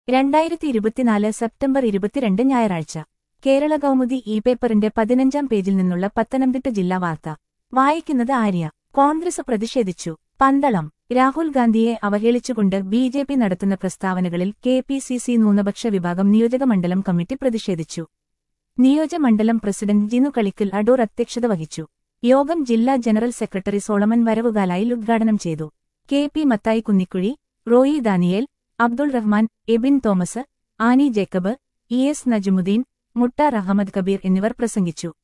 രണ്ടായിരത്തി ഇരുപത്തിനാല് സെപ്റ്റംബർ ഇരുപത്തിരണ്ട് ഞായറാഴ്ച കേരള കൗമുദി ഇ പേപ്പറിന്റെ പതിനഞ്ചാം പേജിൽ നിന്നുള്ള പത്തനംതിട്ട ജില്ലാ വാർത്ത വായിക്കുന്നത് ആര്യ കോൺഗ്രസ് പ്രതിഷേധിച്ചു പന്തളം രാഹുൽ ഗാന്ധിയെ അവഹേളിച്ചുകൊണ്ട് ബി ജെ പി നടത്തുന്ന പ്രസ്താവനകളിൽ കെ പി സി സി ന്യൂനപക്ഷ വിഭാഗം നിയോജകമണ്ഡലം കമ്മിറ്റി പ്രതിഷേധിച്ചു നിയോജമണ്ഡലം പ്രസിഡന്റ് ജിനു കളിക്കൽ അടൂർ അധ്യക്ഷത വഹിച്ചു യോഗം ജില്ലാ ജനറൽ സെക്രട്ടറി സോളമൻ വരവുകാലായിൽ ഉദ്ഘാടനം ചെയ്തു K P Mathai Kunnikuzhi Roy Daniel Abdul Rahman Ebin Thomas Annie Jacob E S Najumudheen Muttar Ahammed Kabeer എന്നിവർ പ്രസംഗിച്ചു